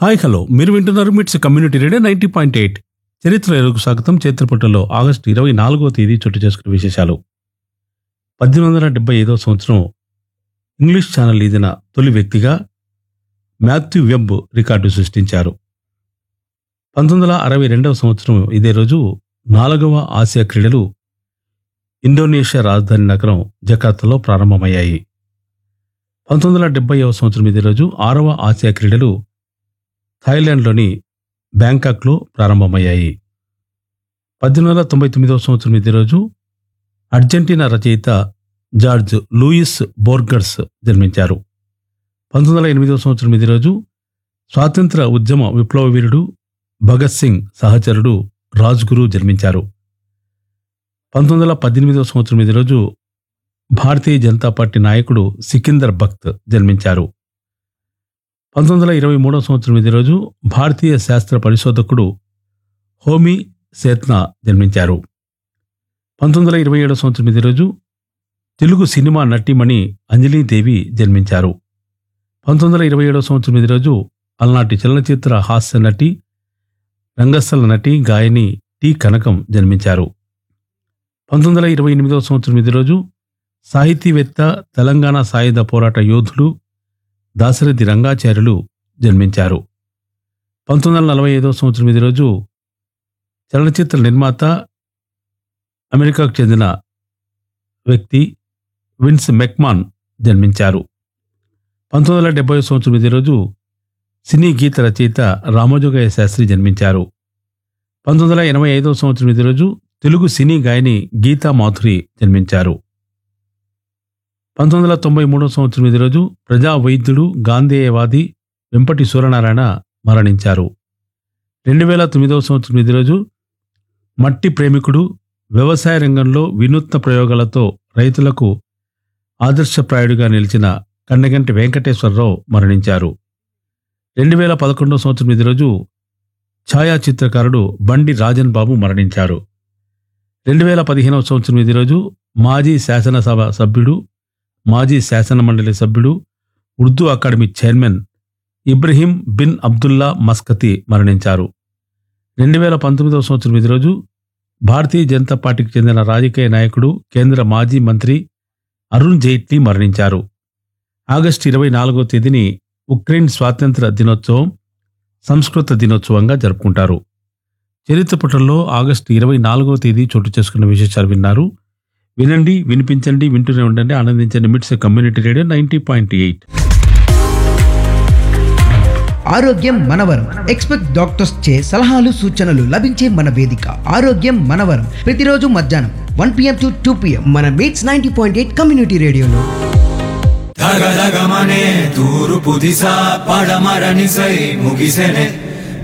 hi hello మీరు వింటున్నారు MITS community radio ninety point eight చరిత్ర ఎరుగు స్వాగతం చరిత్రపట్టలో ఆగస్టు ఇరవై నాలుగవ తేదీ చోటు చేసుకున్న విశేషాలు పద్దెనిమిది వందల డెబ్బై ఐదవ సంవత్సరం ఇంగ్లీష్ ఛానల్ ఈదిన తొలి వ్యక్తిగా మాథ్యూ వెబ్ రికార్డు సృష్టించారు పంతొమ్మిది వందల అరవై రెండవ సంవత్సరం ఇదే రోజు నాలుగవ ఆసియా క్రీడలు ఇండోనేషియా రాజధాని నగరం జకార్తాలో ప్రారంభమయ్యాయి పంతొమ్మిది వందల డెబ్బైవ సంవత్సరం ఇదే రోజు ఆరవ ఆసియా క్రీడలు థాయిలాండ్లోని బ్యాంకాక్లో ప్రారంభమయ్యాయి పద్దెనిమిది వందల తొంభై తొమ్మిదవ సంవత్సరం ఇదే రోజు అర్జెంటీనా రచయిత జార్జ్ లూయిస్ బోర్గర్స్ జన్మించారు పంతొమ్మిది వందల ఎనిమిదవ సంవత్సరం ఇదే రోజు స్వాతంత్ర ఉద్యమ విప్లవ వీరుడు భగత్ సింగ్ సహచరుడు రాజ్గురు జన్మించారు పంతొమ్మిది వందల పద్దెనిమిదవ సంవత్సరం ఇదే రోజు భారతీయ జనతా పార్టీ నాయకుడు సికిందర్ భక్త్ జన్మించారు పంతొమ్మిది వందల ఇరవై మూడవ సంవత్సరం ఇదే రోజు భారతీయ శాస్త్ర పరిశోధకుడు హోమీ సేత్నా జన్మించారు పంతొమ్మిది వందల ఇరవై ఏడవ సంవత్సరం ఇదే రోజు తెలుగు సినిమా నటీమణి అంజలీదేవి జన్మించారు పంతొమ్మిది వందల ఇరవై ఏడవ సంవత్సరం ఇదే రోజు అలనాటి చలనచిత్ర హాస్య నటి రంగస్థల నటి గాయని టి కనకం జన్మించారు పంతొమ్మిది వందల ఇరవై ఎనిమిదవ సంవత్సరం ఇదే రోజు సాహితీవేత్త తెలంగాణ సాయుధ పోరాట యోధుడు దాశరథి రంగాచార్యులు జన్మించారు పంతొమ్మిది వందల నలభై ఐదవ సంవత్సరం ఇదే రోజు చలనచిత్ర నిర్మాత అమెరికాకు చెందిన వ్యక్తి విన్స్ మెక్మాన్ జన్మించారు పంతొమ్మిది వందల డెబ్బై సంవత్సరం ఇదే రోజు సినీ గీత రచయిత రామజోగయ్య శాస్త్రి జన్మించారు పంతొమ్మిది వందల ఎనభై ఐదవ సంవత్సరం ఇదే రోజు తెలుగు సినీ గాయని గీతా మాధురి జన్మించారు పంతొమ్మిది వందల తొంభై మూడవ సంవత్సరం ఇదే రోజు ప్రజా వైద్యుడు గాంధేయవాది వెంపటి సూర్యనారాయణ మరణించారు రెండు వేల తొమ్మిదవ సంవత్సరం ఇదే రోజు మట్టి ప్రేమికుడు వ్యవసాయ రంగంలో వినూత్న ప్రయోగాలతో రైతులకు ఆదర్శప్రాయుడిగా నిలిచిన కన్నగంటి వెంకటేశ్వరరావు మరణించారు రెండు వేల పదకొండవ సంవత్సరం ఇదే రోజు ఛాయాచిత్రకారుడు బండి రాజన్ బాబు మరణించారు రెండు వేల పదిహేనవ సంవత్సరం ఇదే రోజు మాజీ శాసనసభ సభ్యుడు మాజీ శాసన మండలి సభ్యుడు ఉర్దూ అకాడమీ చైర్మన్ ఇబ్రహీం బిన్ అబ్దుల్లా మస్కతి మరణించారు రెండు వేల పంతొమ్మిదవ సంవత్సరం ఇదే రోజు భారతీయ జనతా పార్టీకి చెందిన రాజకీయ నాయకుడు కేంద్ర మాజీ మంత్రి అరుణ్ జైట్లీ మరణించారు ఆగస్టు ఇరవై నాలుగో తేదీని ఉక్రెయిన్ స్వాతంత్ర దినోత్సవం సంస్కృత దినోత్సవంగా జరుపుకుంటారు చరిత్ర పుటల్లో ఆగస్టు ఇరవై నాలుగవ తేదీ చోటు చేసుకున్న విశేషాలు విన్నారు వినండి వినిపించండి వింటూనే ఉండండి ఆనందించండి MITS community radio ninety point eight ఆరోగ్యం మనవరం ఎక్స్పెక్ట్ డాక్టర్స్ చే సలహాలు సూచనలు లభించే మన వేదిక ఆరోగ్యం మనవరం ప్రతిరోజు మధ్యాహ్నం one PM to two PM మన MITS ninety point eight community రేడియోలో ధగధగమనే తూర్పు దిశ పడమరని సై ముగిసెనే